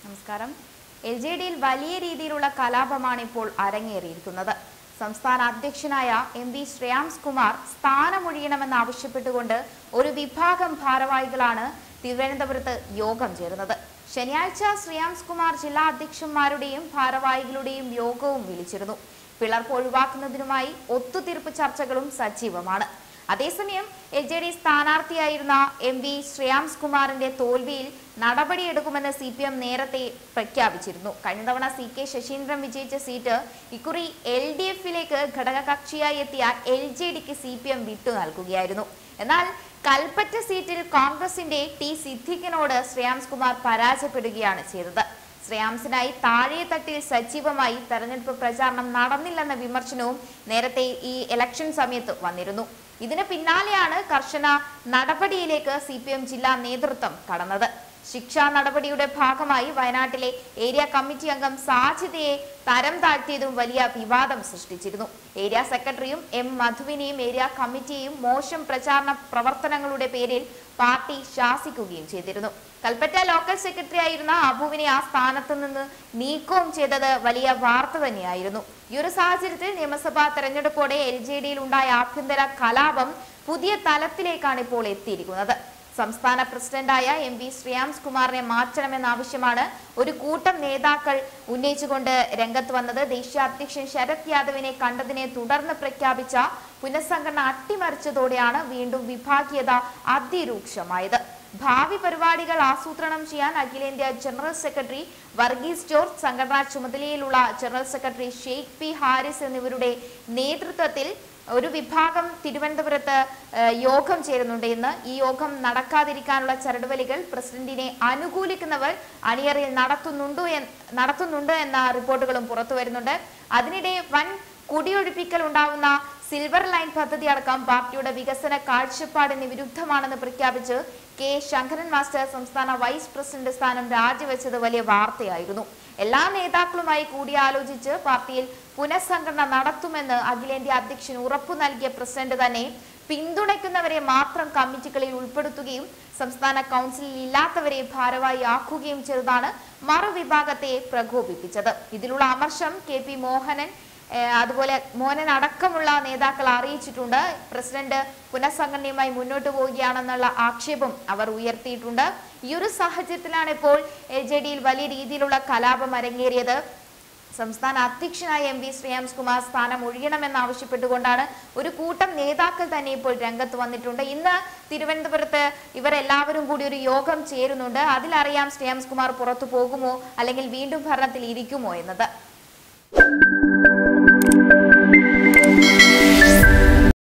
നമസ്കാരം L J ഡിയിൽ വലിയ രീതിയിലുള്ള കലാപമാണ് ഇപ്പോൾ അരങ്ങേറിയിരിക്കുന്നത് സംസ്ഥാന അധ്യക്ഷനായ എം വി ശ്രേയാംസ് കുമാർ സ്ഥാനമൊഴിയണമെന്ന് ആവശ്യപ്പെട്ടുകൊണ്ട് ഒരു വിഭാഗം ഭാരവാഹികളാണ് തിരുവനന്തപുരത്ത് യോഗം ചേർന്നത് ശനിയാഴ്ച ശ്രേയാംസ് കുമാർ ജില്ലാ അധ്യക്ഷന്മാരുടെയും ഭാരവാഹികളുടെയും യോഗവും വിളിച്ചിരുന്നു പിളർപ്പ് ഒഴിവാക്കുന്നതിനുമായി ഒത്തുതീർപ്പ് ചർച്ചകളും സജീവമാണ് അതേസമയം എൽ ജെ ഡി സ്ഥാനാർത്ഥിയായിരുന്ന എം വി ശ്രേയാംസ് കുമാറിന്റെ തോൽവിയിൽ നടപടിയെടുക്കുമെന്ന് സി പി എം നേരത്തെ പ്രഖ്യാപിച്ചിരുന്നു കഴിഞ്ഞ തവണ സി കെ ശശീന്ദ്രൻ വിജയിച്ച സീറ്റ് ഇക്കുറി എൽ ഡി എഫിലേക്ക് ഘടകകക്ഷിയായി എത്തിയ എൽ ജെ ഡിക്ക് സി പി എം വിട്ടു നൽകുകയായിരുന്നു എന്നാൽ കൽപ്പറ്റ സീറ്റിൽ കോൺഗ്രസിന്റെ ടി സിദ്ദിഖിനോട് ശ്രേയാംസ് കുമാർ പരാജയപ്പെടുകയാണ് ചെയ്തത് ശ്രേയാംസിനായി താഴെ തട്ടിൽ സജീവമായി തെരഞ്ഞെടുപ്പ് പ്രചാരണം നടന്നില്ലെന്ന വിമർശനവും നേരത്തെ ഈ ഇലക്ഷൻ സമയത്ത് വന്നിരുന്നു ഇതിന് പിന്നാലെയാണ് കർശന നടപടിയിലേക്ക് സി പി എം ജില്ലാ നേതൃത്വം കടന്നത് ശിക്ഷാ നടപടിയുടെ ഭാഗമായി വയനാട്ടിലെ ഏരിയ കമ്മിറ്റി അംഗം സാജിദയെ തരം താഴ്ത്തിയതും വലിയ വിവാദം സൃഷ്ടിച്ചിരുന്നു ഏരിയ സെക്രട്ടറിയും എം മധുവിനെയും ഏരിയ കമ്മിറ്റിയെയും മോശം പ്രചാരണ പ്രവർത്തനങ്ങളുടെ പേരിൽ പാർട്ടി ശാസിക്കുകയും ചെയ്തിരുന്നു കൽപ്പറ്റ ലോക്കൽ സെക്രട്ടറി ആയിരുന്ന അബുവിനെ ആ സ്ഥാനത്ത് നിന്ന് നീക്കവും ചെയ്തത് വലിയ വാർത്ത തന്നെയായിരുന്നു ഈ ഒരു സാഹചര്യത്തിൽ നിയമസഭാ തെരഞ്ഞെടുപ്പോടെ എൽ ജെ ഡിയിൽ ഉണ്ടായ ആഭ്യന്തര കലാപം പുതിയ തലത്തിലേക്കാണ് ഇപ്പോൾ എത്തിയിരിക്കുന്നത് സംസ്ഥാന പ്രസിഡന്റായ എം വി ശ്രേയാംസ് കുമാറിനെ മാറ്റണമെന്ന ആവശ്യമാണ് ഒരു കൂട്ടം നേതാക്കൾ ഉന്നയിച്ചുകൊണ്ട് രംഗത്ത് വന്നത് ദേശീയ അധ്യക്ഷൻ ശരത് യാദവിനെ കണ്ടതിനെ തുടർന്ന് പ്രഖ്യാപിച്ച പുനഃസംഘടന അട്ടിമറിച്ചതോടെയാണ് വീണ്ടും വിഭാഗീയത അതിരൂക്ഷമായത് ഭാവി പരിപാടികൾ ആസൂത്രണം ചെയ്യാൻ അഖിലേന്ത്യാ ജനറൽ സെക്രട്ടറി വർഗീസ് ജോർജ് സംഘടനാ ചുമതലയിലുള്ള general secretary Sheikh P Haris എന്നിവരുടെ നേതൃത്വത്തിൽ ഒരു വിഭാഗം തിരുവനന്തപുരത്ത് ഏഹ്, യോഗം ചേരുന്നുണ്ട് ഇന്ന് ഈ യോഗം നടക്കാതിരിക്കാനുള്ള ചരടുവലികൾ പ്രസിഡന്റിനെ അനുകൂലിക്കുന്നവർ അണിയറയിൽ നടത്തുന്നുണ്ടോ എന്ന് നടത്തുന്നുണ്ട് എന്ന റിപ്പോർട്ടുകളും പുറത്തു വരുന്നുണ്ട് അതിനിടെ വൻ കുടിയൊഴിപ്പിക്കൽ ഉണ്ടാവുന്ന സിൽവർ ലൈൻ പദ്ധതി അടക്കം പാർട്ടിയുടെ വികസന കാഴ്ചപ്പാടിന് വിരുദ്ധമാണെന്ന് പ്രഖ്യാപിച്ച് കെ ശങ്കരൻ മാസ്റ്റർ സംസ്ഥാന വൈസ് പ്രസിഡന്റ് സ്ഥാനം രാജിവെച്ചത് വലിയ വാർത്തയായിരുന്നു എല്ലാ നേതാക്കളുമായി കൂടിയാലോചിച്ച് പാർട്ടിയിൽ പുനഃസംഘടന നടത്തുമെന്ന് അഖിലേന്ത്യാ അധ്യക്ഷൻ ഉറപ്പു നൽകിയ പ്രസിഡന്റ് തന്നെ പിന്തുണയ്ക്കുന്നവരെ മാത്രം കമ്മിറ്റികളിൽ ഉൾപ്പെടുത്തുകയും സംസ്ഥാന കൗൺസിലിൽ ഇല്ലാത്തവരെ ഭാരവാഹി ആക്കുകയും ചെയ്തതാണ് മറുവിഭാഗത്തെ പ്രകോപിപ്പിച്ചത് ഇതിലുള്ള അമർഷം കെ പി മോഹനൻ ഏഹ് അതുപോലെ മോഹനൻ അടക്കമുള്ള നേതാക്കൾ അറിയിച്ചിട്ടുണ്ട് പ്രസിഡന്റ് പുനഃസംഘടനയുമായി മുന്നോട്ട് പോവുകയാണെന്നുള്ള ആക്ഷേപം അവർ ഉയർത്തിയിട്ടുണ്ട് ഈ ഒരു സാഹചര്യത്തിലാണ് ഇപ്പോൾ എൽ ജെ ഡിയിൽ വലിയ രീതിയിലുള്ള കലാപം അരങ്ങേറിയത് സംസ്ഥാന അധ്യക്ഷനായ എം വി ശ്രേയാംസ് കുമാർ സ്ഥാനം ഒഴിയണമെന്നാവശ്യപ്പെട്ടുകൊണ്ടാണ് ഒരു കൂട്ടം നേതാക്കൾ തന്നെ ഇപ്പോൾ രംഗത്ത് വന്നിട്ടുണ്ട് ഇന്ന് തിരുവനന്തപുരത്ത് ഇവർ എല്ലാവരും കൂടി ഒരു യോഗം ചേരുന്നുണ്ട് അതിലറിയാം ശ്രേയാംസ് കുമാർ പുറത്തു പോകുമോ അല്ലെങ്കിൽ വീണ്ടും ഭരണത്തിൽ ഇരിക്കുമോ എന്നത്